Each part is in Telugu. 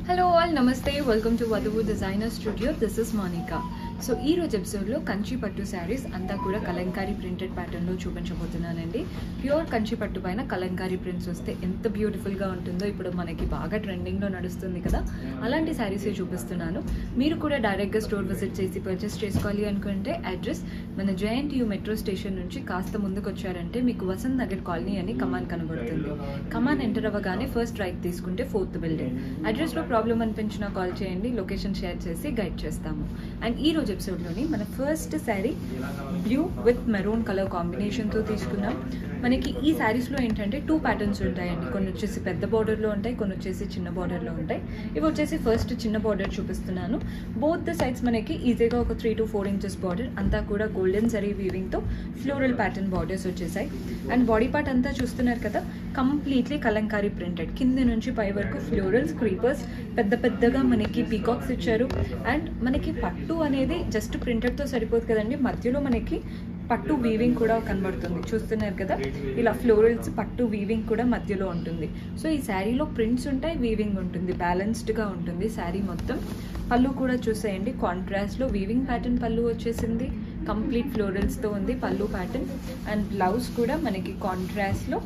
హలో ఆల్ నమస్తే welcome to Vadhuvu designer studio this is Monica so ఈ రోజు ఎపిసోడ్లో కంచి పట్టు శారీస్ అంతా కూడా కలంకారీ ప్రింటెడ్ ప్యాటర్న్లో చూపించబోతున్నానండి ప్యూర్ కంచి పట్టు పైన కలంకారీ ప్రింట్స్ వస్తే ఎంత బ్యూటిఫుల్గా ఉంటుందో ఇప్పుడు మనకి బాగా ట్రెండింగ్లో నడుస్తుంది కదా అలాంటి శారీసే చూపిస్తున్నాను మీరు కూడా డైరెక్ట్గా స్టోర్ విజిట్ చేసి పర్చేస్ చేసుకోవాలి అనుకుంటే అడ్రస్ మన జేఎన్టీయూ మెట్రో స్టేషన్ నుంచి కాస్త ముందుకు వచ్చారంటే మీకు వసంత్ నగర్ కాలనీ అని కమాన్ కనబడుతుంది కమాన్ ఎంటర్ అవ్వగానే ఫస్ట్ రైట్ తీసుకుంటే ఫోర్త్ బిల్డింగ్ అడ్రస్లో ప్రాబ్లం అనిపించినా కాల్ చేయండి లొకేషన్ షేర్ చేసి గైడ్ చేస్తాము అండ్ ఈ రోజు ఎపిసోడ్లోని మన first sari blue with maroon colour కాంబినేషన్తో తీసుకున్నాం మనకి ఈ శారీస్లో ఏంటంటే టూ ప్యాటర్న్స్ ఉంటాయండి కొన్ని వచ్చేసి పెద్ద బార్డర్లో ఉంటాయి కొన్ని వచ్చేసి చిన్న బార్డర్లో ఉంటాయి ఇవి వచ్చేసి ఫస్ట్ చిన్న బార్డర్ చూపిస్తున్నాను బోత్ ద సైడ్స్ మనకి ఈజీగా ఒక three to four inches border అంతా కూడా గోల్డెన్ జరీ వీవింగ్తో ఫ్లోరల్ ప్యాటర్న్ బార్డర్స్ వచ్చేసాయి అండ్ బాడీ పార్ట్ అంతా చూస్తున్నారు కదా కంప్లీట్లీ కలంకారీ ప్రింటెడ్ కింద నుంచి పై వరకు ఫ్లోరల్స్ క్రీపర్స్ పెద్ద పెద్దగా మనకి పీకాక్స్ ఇచ్చారు అండ్ మనకి పట్టు అనేది జస్ట్ ప్రింటెడ్తో సరిపోదు కదండి మధ్యలో మనకి పట్టు వీవింగ్ కూడా కనబడుతుంది చూస్తున్నారు కదా ఇలా ఫ్లోరల్స్ పట్టు వీవింగ్ కూడా మధ్యలో ఉంటుంది సో ఈ శారీలో ప్రింట్స్ ఉంటాయి వీవింగ్ ఉంటుంది బ్యాలెన్స్డ్గా ఉంటుంది శారీ మొత్తం పళ్ళు కూడా చూసేయండి కాంట్రాస్ట్లో వీవింగ్ ప్యాటర్న్ పళ్ళు వచ్చేసింది కంప్లీట్ ఫ్లోరల్స్తో ఉంది పళ్ళు ప్యాటర్న్ అండ్ బ్లౌజ్ కూడా మనకి కాంట్రాస్ట్లో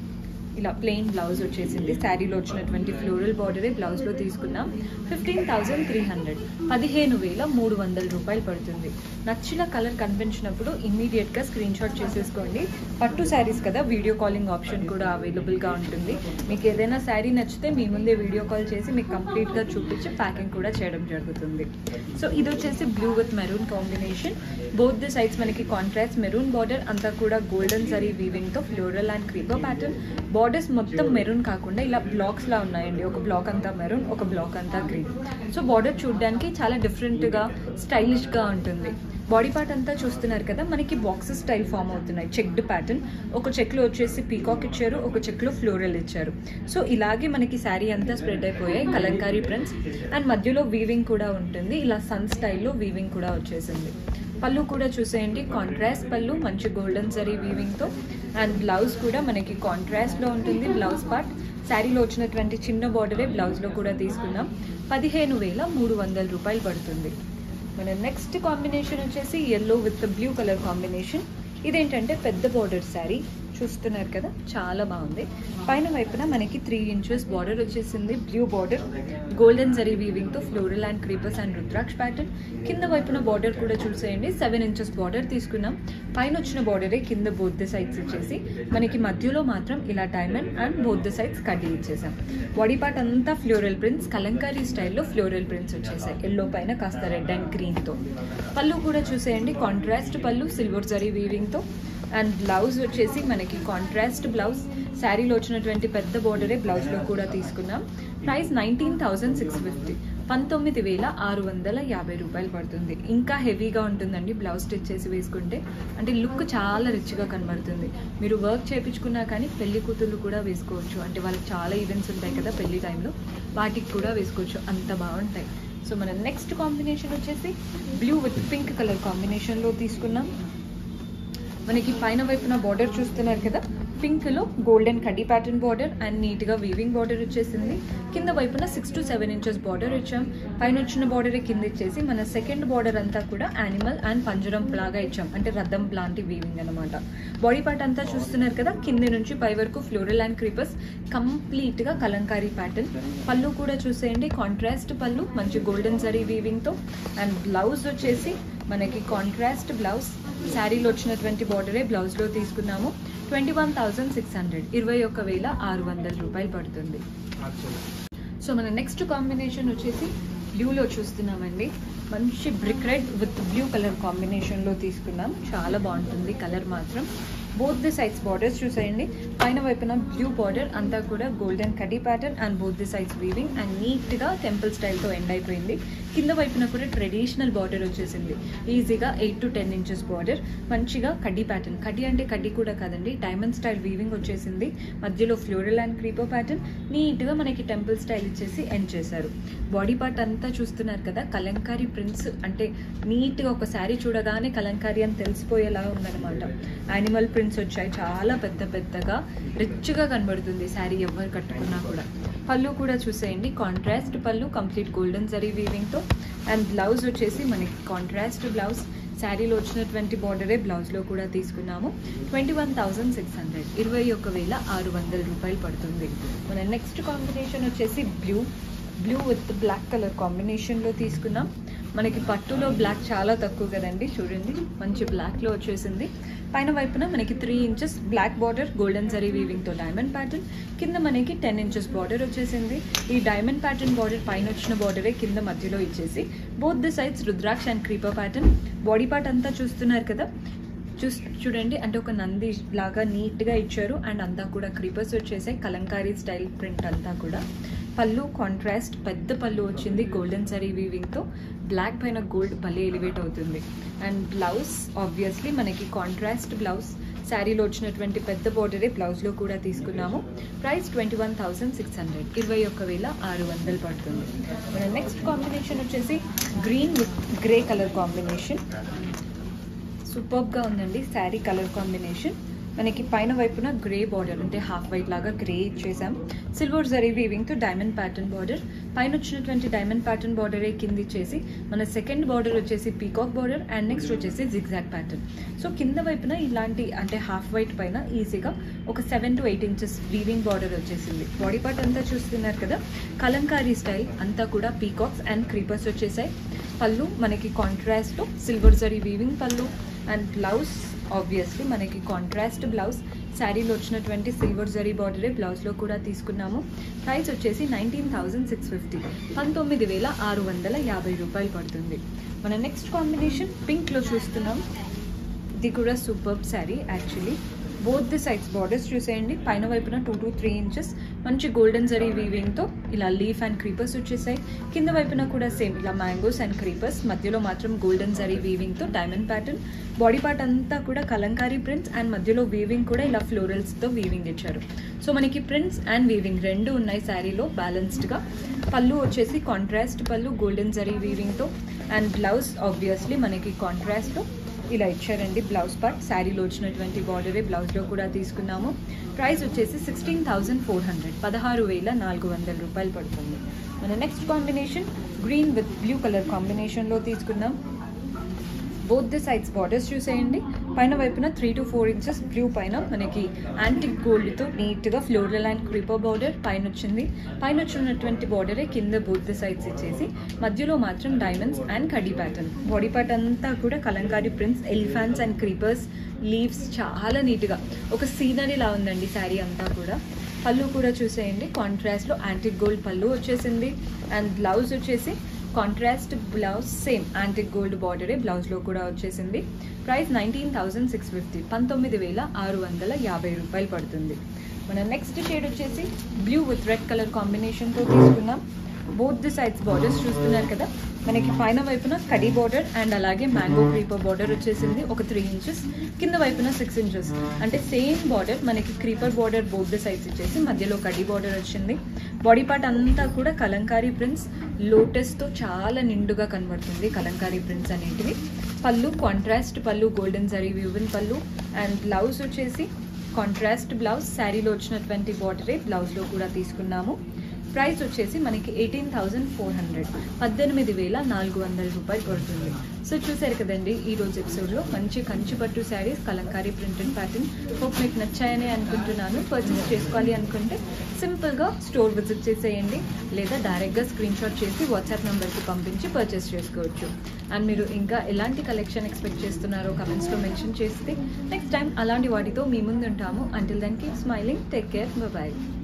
ఇలా ప్లెయిన్ బ్లౌజ్ వచ్చేసింది శారీలో వచ్చినటువంటి ఫ్లోరల్ బార్డరే బ్లౌజ్లో తీసుకున్నాం ఫిఫ్టీన్ థౌజండ్ త్రీ హండ్రెడ్ పదిహేను వేల మూడు వందల రూపాయలు పడుతుంది నచ్చిన కలర్ కనిపించినప్పుడు ఇమ్మీడియట్గా స్క్రీన్ షాట్ చేసేసుకోండి పట్టు శారీస్ కదా వీడియో కాలింగ్ ఆప్షన్ కూడా అవైలబుల్గా ఉంటుంది మీకు ఏదైనా శారీ నచ్చితే మీ ముందే వీడియో కాల్ చేసి మీకు కంప్లీట్గా చూపించి ప్యాకింగ్ కూడా చేయడం జరుగుతుంది సో ఇది వచ్చేసి blue with maroon combination both the sides మనకి కాంట్రాస్ట్ మెరూన్ బార్డర్ అంతా కూడా గోల్డెన్ జరీ వీవింగ్తో floral and creeper pattern borders మొత్తం మెరూన్ కాకుండా ఇలా బ్లాక్స్ లా ఉన్నాయండి ఒక బ్లాక్ అంతా మెరూన్ ఒక బ్లాక్ అంతా గ్రీన్ సో బార్డర్ చూడడానికి చాలా డిఫరెంట్గా స్టైలిష్గా ఉంటుంది బాడీ పార్ట్ అంతా చూస్తున్నారు కదా మనకి బాక్సెస్ స్టైల్ ఫామ్ అవుతున్నాయి చెక్డ్ ప్యాటర్న్ ఒక చెక్లో వచ్చేసి పీకాక్ ఇచ్చారు ఒక చెక్లో ఫ్లోరల్ ఇచ్చారు సో ఇలాగే మనకి శారీ అంతా స్ప్రెడ్ అయిపోయాయి కలంకారీ ప్రింట్స్ అండ్ మధ్యలో వీవింగ్ కూడా ఉంటుంది ఇలా సన్ స్టైల్లో వీవింగ్ కూడా వచ్చేసింది పళ్ళు కూడా చూసేయండి కాంట్రాస్ట్ పళ్ళు మంచి గోల్డెన్ జరీ వీవింగ్తో అండ్ బ్లౌజ్ కూడా మనకి కాంట్రాస్ట్లో ఉంటుంది బ్లౌజ్ పార్ట్ శారీలో వచ్చినటువంటి చిన్న బార్డరే బ్లౌజ్లో కూడా తీసుకున్నాం పదిహేను వేల మూడు వందల రూపాయలు పడుతుంది మన నెక్స్ట్ కాంబినేషన్ వచ్చేసి yellow with blue colour combination ఇదేంటంటే పెద్ద బార్డర్ శారీ చూస్తున్నారు కదా చాలా బాగుంది పైన వైపున మనకి త్రీ ఇంచెస్ బార్డర్ వచ్చేసింది బ్లూ బార్డర్ గోల్డెన్ జరీ వీవింగ్తో floral and creepers and rudraksha pattern కింద వైపున బార్డర్ కూడా చూసేయండి సెవెన్ ఇంచెస్ బార్డర్ తీసుకున్నాం పైన వచ్చిన బార్డరే కింద బోత్ ద సైడ్స్ ఇచ్చేసి మనకి మధ్యలో మాత్రం ఇలా diamond and both the sides కడ్డీ ఇచ్చేసాం బాడీ పార్ట్ అంతా ఫ్లోరల్ ప్రింట్స్ కలంకారీ స్టైల్లో ఫ్లోరల్ ప్రింట్స్ వచ్చేసాయి ఎల్లో పైన కాస్త రెడ్ అండ్ గ్రీన్తో పళ్ళు కూడా చూసేయండి కాంట్రాస్ట్ పళ్ళు సిల్వర్ జరీ వీవింగ్తో అండ్ బ్లౌజ్ వచ్చేసి మనకి కాంట్రాస్ట్ బ్లౌజ్ శారీలో వచ్చినటువంటి పెద్ద బోర్డరే బ్లౌజ్లో కూడా తీసుకున్నాం price nineteen thousand six fifty పంతొమ్మిది వేల ఆరు వందల యాభై రూపాయలు పడుతుంది ఇంకా హెవీగా ఉంటుందండి బ్లౌజ్ స్టిచ్ చేసి వేసుకుంటే అంటే లుక్ చాలా రిచ్గా కనబడుతుంది మీరు వర్క్ చేయించుకున్నా కానీ పెళ్లి కూతుర్లు కూడా వేసుకోవచ్చు అంటే వాళ్ళకి చాలా ఈవెంట్స్ ఉంటాయి కదా పెళ్లి టైంలో వాటికి కూడా వేసుకోవచ్చు అంత బాగుంటాయి సో మన నెక్స్ట్ కాంబినేషన్ వచ్చేసి బ్లూ విత్ పింక్ కలర్ కాంబినేషన్లో తీసుకున్నాం మనకి పైన వైపున బార్డర్ చూస్తున్నారు కదా పింక్లో గోల్డెన్ కడ్డీ ప్యాటర్న్ బార్డర్ అండ్ నీట్గా వీవింగ్ బార్డర్ వచ్చేసింది కింద వైపున six to seven inches border ఇచ్చాం పైన వచ్చిన బార్డర్ కింద ఇచ్చేసి మన సెకండ్ బార్డర్ అంతా కూడా యానిమల్ అండ్ పంజరం లాగా ఇచ్చాం అంటే రథం లాంటి వీవింగ్ అనమాట బాడీ పార్ట్ అంతా చూస్తున్నారు కదా కింద నుంచి పై వరకు ఫ్లోరల్ అండ్ క్రీపర్స్ కంప్లీట్గా కలంకారీ ప్యాటర్న్ పళ్ళు కూడా చూసేయండి కాంట్రాస్ట్ పళ్ళు మంచి గోల్డెన్ జరీ వీవింగ్తో అండ్ బ్లౌజ్ వచ్చేసి మనకి కాంట్రాస్ట్ బ్లౌజ్ శారీలో వచ్చినటువంటి బార్డరే బ్లౌజ్లో తీసుకున్నాము twenty one thousand six hundred ఇరవై ఒక్క వేల ఆరు వందల రూపాయలు పడుతుంది సో మన నెక్స్ట్ కాంబినేషన్ వచ్చేసి బ్లూలో చూస్తున్నామండి మంచి brick red with blue colour కాంబినేషన్లో తీసుకున్నాం చాలా బాగుంటుంది కలర్ మాత్రం బోత్ ది సైడ్స్ బార్డర్స్ చూసేయండి పైన వైపున బ్లూ బార్డర్ అంతా కూడా గోల్డెన్ కడీ pattern and both the sides weaving and నీట్గా టెంపుల్ స్టైల్తో ఎండ్ అయిపోయింది కింద వైపున కూడా ట్రెడిషనల్ బార్డర్ వచ్చేసింది ఈజీగా eight to ten inches border మంచిగా కడ్డీ ప్యాటర్న్ కడ్డీ అంటే కడ్డీ కూడా కాదండి డైమండ్ స్టైల్ వీవింగ్ వచ్చేసింది మధ్యలో ఫ్లోరల్ అండ్ క్రీపర్ ప్యాటర్న్ నీట్గా మనకి టెంపుల్ స్టైల్ ఇచ్చేసి ఎండ్ చేశారు బాడీ పార్ట్ అంతా చూస్తున్నారు కదా కలంకారీ ప్రింట్స్ అంటే నీట్గా ఒక శారీ చూడగానే కలంకారీ అని తెలిసిపోయేలా ఉందన్నమాట యానిమల్ ప్రింట్స్ వచ్చాయి చాలా పెద్ద పెద్దగా రిచ్గా కనబడుతుంది శారీ ఎవరు కట్టుకున్నా కూడా పళ్ళు కూడా చూసేయండి కాంట్రాస్ట్ పళ్ళు కంప్లీట్ గోల్డెన్ జరీ వీవింగ్తో అండ్ బ్లౌజ్ వచ్చేసి మనకి కాంట్రాస్ట్ బ్లౌజ్ శారీలో వచ్చినటువంటి బార్డరే బ్లౌజ్లో కూడా తీసుకున్నాము twenty one thousand six hundred ఇరవై ఒక్క వేల ఆరు వందల రూపాయలు పడుతుంది మన నెక్స్ట్ కాంబినేషన్ వచ్చేసి blue blue with black colour కాంబినేషన్లో తీసుకున్నాం మనకి పట్టులో బ్లాక్ చాలా తక్కువ కదండి చూడండి మంచి బ్లాక్లో వచ్చేసింది పైన వైపున మనకి three inches black border golden zari వీవింగ్తో డైమండ్ ప్యాటర్న్ కింద మనకి టెన్ ఇంచెస్ బార్డర్ వచ్చేసింది ఈ డైమండ్ ప్యాటర్న్ బార్డర్ పైన వచ్చిన బార్డరే కింద మధ్యలో ఇచ్చేసి both the sides rudraksha and creeper pattern body part అంతా చూస్తున్నారు కదా చూస్ చూడండి అంటే ఒక నంది లాగా నీట్గా ఇచ్చారు అండ్ అంతా కూడా క్రీపర్స్ వచ్చేసాయి కలంకారీ స్టైల్ ప్రింట్ అంతా కూడా పళ్ళు కాంట్రాస్ట్ పెద్ద పళ్ళు వచ్చింది గోల్డెన్ సరీ వీవింగ్తో బ్లాక్ పైన గోల్డ్ భలే ఎలివేట్ అవుతుంది అండ్ బ్లౌజ్ ఆబ్వియస్లీ మనకి కాంట్రాస్ట్ బ్లౌజ్ శారీలో వచ్చినటువంటి పెద్ద బార్డరే బ్లౌజ్లో కూడా తీసుకున్నాము price twenty one thousand six hundred ఇరవై ఒక్క వేల ఆరు వందలు పడుతుంది మన నెక్స్ట్ కాంబినేషన్ వచ్చేసి green with grey colour combination సూపర్గా ఉందండి శారీ కలర్ కాంబినేషన్ మనకి పైన వైపున గ్రే బార్డర్ అంటే హాఫ్ వైట్ లాగా గ్రే ఇచ్చేసాం సిల్వర్ జరీ వీవింగ్తో డైమండ్ ప్యాటర్న్ బార్డర్ పైన వచ్చినటువంటి డైమండ్ ప్యాటర్న్ బార్డరే కింద ఇచ్చేసి మన సెకండ్ బార్డర్ వచ్చేసి పీకాక్ బార్డర్ అండ్ నెక్స్ట్ వచ్చేసి జిగ్జాగ్ ప్యాటర్న్ సో కింద వైపున ఇలాంటి అంటే హాఫ్ వైట్ పైన ఈజీగా ఒక seven to eight inches weaving border వచ్చేసింది బాడీ పార్ట్ అంతా చూస్తున్నారు కదా కలంకారీ స్టైల్ అంతా కూడా పీకాక్స్ అండ్ క్రీపర్స్ వచ్చేసాయి పళ్ళు మనకి కాంట్రాస్ట్ సిల్వర్ జరీ వీవింగ్ పళ్ళు అండ్ బ్లౌజ్ ఆబ్వియస్లీ మనకి కాంట్రాస్ట్ బ్లౌజ్ శారీలో వచ్చినటువంటి సిల్వర్ జరీ బార్డరే బ్లౌజ్లో కూడా తీసుకున్నాము ప్రైస్ వచ్చేసి నైన్టీన్ థౌజండ్ సిక్స్ ఫిఫ్టీ పంతొమ్మిది వేల ఆరు వందల యాభై రూపాయలు పడుతుంది మన నెక్స్ట్ కాంబినేషన్ పింక్లో చూస్తున్నాం ఇది కూడా super sari actually both the sides borders చూసేయండి పైన వైపున టూ టు త్రీ ఇంచెస్ మంచి గోల్డెన్ జరీ వీవింగ్తో ఇలా లీఫ్ అండ్ క్రీపర్స్ వచ్చేసాయి కింద వైపున కూడా సేమ్ ఇలా మ్యాంగోస్ అండ్ క్రీపర్స్ మధ్యలో మాత్రం గోల్డెన్ జరీ వీవింగ్తో డైమండ్ ప్యాటర్న్ బాడీ పార్ట్ అంతా కూడా కలంకారీ ప్రింట్స్ అండ్ మధ్యలో వీవింగ్ కూడా ఇలా ఫ్లోరల్స్తో వీవింగ్ ఇచ్చారు సో మనకి ప్రింట్స్ అండ్ వీవింగ్ రెండు ఉన్నాయి శారీలో బ్యాలెన్స్డ్గా పళ్ళు వచ్చేసి కాంట్రాస్ట్ పళ్ళు గోల్డెన్ జరీ వీవింగ్తో అండ్ బ్లౌజ్ ఆబ్వియస్లీ మనకి కాంట్రాస్ట్తో ఇలా ఇచ్చారండి బ్లౌజ్ పార్ట్ శారీలో వచ్చినటువంటి బార్డరే బ్లౌజ్లో కూడా తీసుకున్నాము ప్రైస్ వచ్చేసి సిక్స్టీన్ థౌజండ్ ఫోర్ హండ్రెడ్ పదహారు వేల నాలుగు వందల రూపాయలు పడుతుంది మన next combination green with blue colour కాంబినేషన్లో తీసుకున్నాం బోత్ ది సైడ్స్ బార్డర్స్ చూసేయండి పైన వైపున three to four inches blue పైన మనకి యాంటిక్ గోల్డ్తో నీట్గా ఫ్లోరల్ అండ్ క్రీపర్ బార్డర్ పైన వచ్చింది పైన వచ్చినటువంటి బార్డరే కింద బోత్ ది సైడ్స్ ఇచ్చేసి మధ్యలో మాత్రం డైమండ్స్ అండ్ కడీ ప్యాటర్న్ బాడీ పార్ట్ అంతా కూడా Kalamkari prints elephants and creepers leaves చాలా నీట్గా ఒక సీనరీ లా ఉందండి శారీ అంతా కూడా పళ్ళు కూడా చూసేయండి కాంట్రాస్ట్లో యాంటిక్ గోల్డ్ పళ్ళు వచ్చేసింది అండ్ బ్లౌజ్ వచ్చేసి contrast blouse same antique gold బార్డరే బ్లౌజ్లో కూడా వచ్చేసింది price nineteen thousand six fifty పంతొమ్మిది వేల ఆరు వందల యాభై రూపాయలు పడుతుంది మన నెక్స్ట్ షేడ్ వచ్చేసి బ్లూ విత్ రెడ్ కలర్ కాంబినేషన్తో తీసుకున్నాం బోత్ ది సైడ్స్ బార్డర్స్ చూస్తున్నారు కదా మనకి పైన వైపున కడీ బార్డర్ అండ్ అలాగే మ్యాంగో క్రీపర్ బార్డర్ వచ్చేసింది ఒక త్రీ ఇంచెస్ కింద వైపున సిక్స్ ఇంచెస్ అంటే సేమ్ బార్డర్ మనకి creeper border both the sides ఇచ్చేసి మధ్యలో కడీ బార్డర్ వచ్చింది బాడీ పార్ట్ అంతా కూడా కలంకారీ ప్రింట్స్ లోటస్తో చాలా నిండుగా కనబడుతుంది కలంకారీ ప్రింట్స్ అనేటివి పళ్ళు కాంట్రాస్ట్ పళ్ళు గోల్డెన్ జరీ వ్యూవెన్ పళ్ళు అండ్ బ్లౌజ్ వచ్చేసి కాంట్రాస్ట్ బ్లౌజ్ శారీలో వచ్చినటువంటి బార్డరే బ్లౌజ్లో కూడా తీసుకున్నాము ప్రైస్ వచ్చేసి మనకి ఎయిటీన్ థౌజండ్ ఫోర్ హండ్రెడ్ పద్దెనిమిది వేల నాలుగు వందల రూపాయలు పడుతుంది సో చూసారు కదండి ఈ రోజు ఎపిసోడ్లో మంచి కంచి పట్టు saris Kalamkari printed pattern hope మీకు నచ్చాయని అనుకుంటున్నాను పర్చేస్ చేసుకోవాలి అనుకుంటే సింపుల్గా స్టోర్ విజిట్ చేసేయండి లేదా డైరెక్ట్గా స్క్రీన్ షాట్ చేసి వాట్సాప్ నెంబర్కి పంపించి పర్చేస్ చేసుకోవచ్చు అండ్ మీరు ఇంకా ఎలాంటి కలెక్షన్ ఎక్స్పెక్ట్ చేస్తున్నారో కమెంట్స్లో మెన్షన్ చేస్తే నెక్స్ట్ టైం అలాంటి వాటితో మీ ముందు ఉంటాము until then keep smiling take care bye